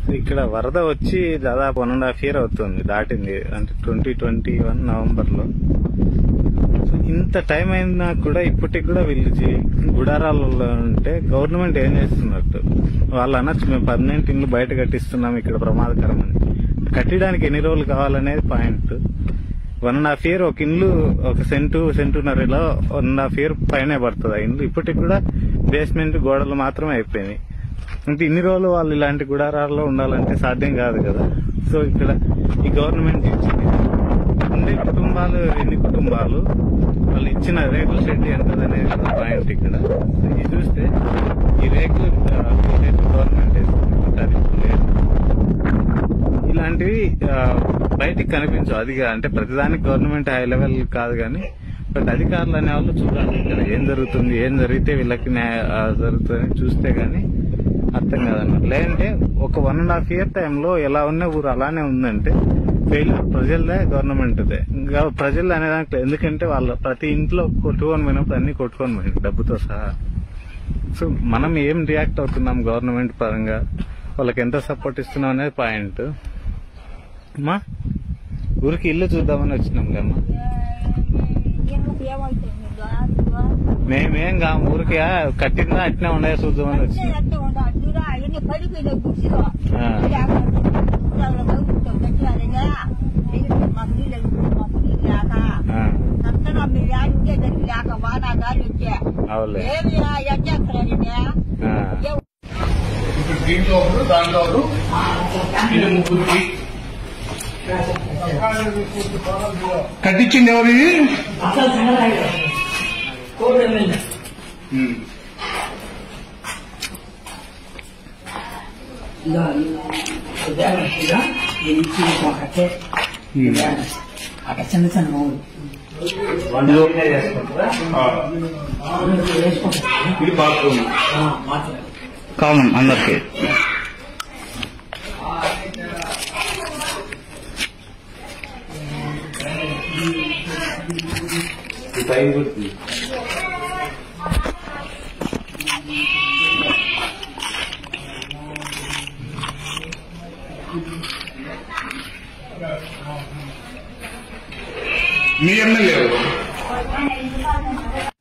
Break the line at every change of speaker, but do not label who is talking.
ఇక్కడ వరద వచ్చి దాదాపు వన్ అండ్ హాఫ్ ఇయర్ అవుతుంది దాటింది అంటే ట్వంటీ ట్వంటీ వన్ నవంబర్ లో సో ఇంత టైం అయినా కూడా ఇప్పటికి కూడా వీళ్ళు జీ- గుడారాలలో ఉంటే గవర్నమెంట్ ఏం చేస్తున్నట్టు వాళ్ళు అనొచ్చు మేము పర్మనెంట్ ఇల్లు బయట కట్టిస్తున్నాం ఇక్కడ ప్రమాదకరం అని కట్టడానికి ఎన్ని రోజులు కావాలనేది point one and half year ఒక ఇల్లు ఒక సెంటు సెంటున్నరలో వన్ అండ్ హాఫ్ ఇయర్ పైనే పడుతుంది ఆ ఇల్లు ఇప్పటికి కూడా బేస్మెంట్ గోడలు మాత్రమే అయిపోయినాయి అంటే ఇన్ని రోజులు వాళ్ళు ఇలాంటి గుడారాల్లో ఉండాలంటే సాధ్యం కాదు కదా సో ఇక్కడ ఈ గవర్నమెంట్ ఇచ్చింది ఉండే కుటుంబాలు ఎన్ని కుటుంబాలు వాళ్ళు ఇచ్చిన రేకుల షెడ్ ఎంత అనేది కదా పాయింట్ ఇక్కడ ఇది చూస్తే ఈ రేకులు ఆ, రేకులు గవర్నమెంట్ వేస్తుంది అది ఇప్పుడు లేదు ఇలాంటివి ఆ, బయటికి కనిపించవు అది కా- అంటే ప్రతిదానికి గవర్నమెంట్ హై లెవెల్ కాదు కానీ బట్ అధికారులు అనే వాళ్ళు చూడాలి ఇక్కడ ఏం జరుగుతుంది ఏం జరిగితే వీళ్ళకి న్యాయ ఆ, జరుగుతుందని చూస్తే గానీ అర్థం కాదన్నమాట లేదంటే ఒక వన్ అండ్ హాఫ్ ఇయర్ టైంలో ఎలా ఉన్న ఊరు అలానే ఉందంటే ఫెయిల్యూర్ ప్రజలదే గవర్నమెంట్దే ఇంకా ప్రజలు అనేదానికి లేదు. ఎందుకంటే వాళ్ళ ప్రతి ఇంట్లో కొట్టుకొని పోయినప్పుడు అన్ని కొట్టుకొని పోయింది డబ్బుతో సహా సో మనం ఏం రియాక్ట్ అవుతున్నాం గవర్నమెంట్ పరంగా వాళ్ళకి ఎంత సపోర్ట్ ఇస్తున్నాం అనేది పాయింట్ అమ్మా ఊరికి ఇల్లు చూద్దామని వచ్చినాం కమ్మా మేమేం కా ఊరికి కట్టిందా అట్నే ఉండే చూద్దామని వచ్చినాం ఆ. ఆ, అవులే ఆ.
ఇప్పుడు దీంట్లో ఒకరు దాంట్లో ఒకరు ఇది ముగ్గురికి కట్టించింది ఎవరు ఇది ఉమ్.
అక్కడ చిన్న చిన్న మూడు
ఆ. ఇది బాత్రూమ్
కామన్ అందరికి
మీ ఎమ్మెల్యే ఎవరు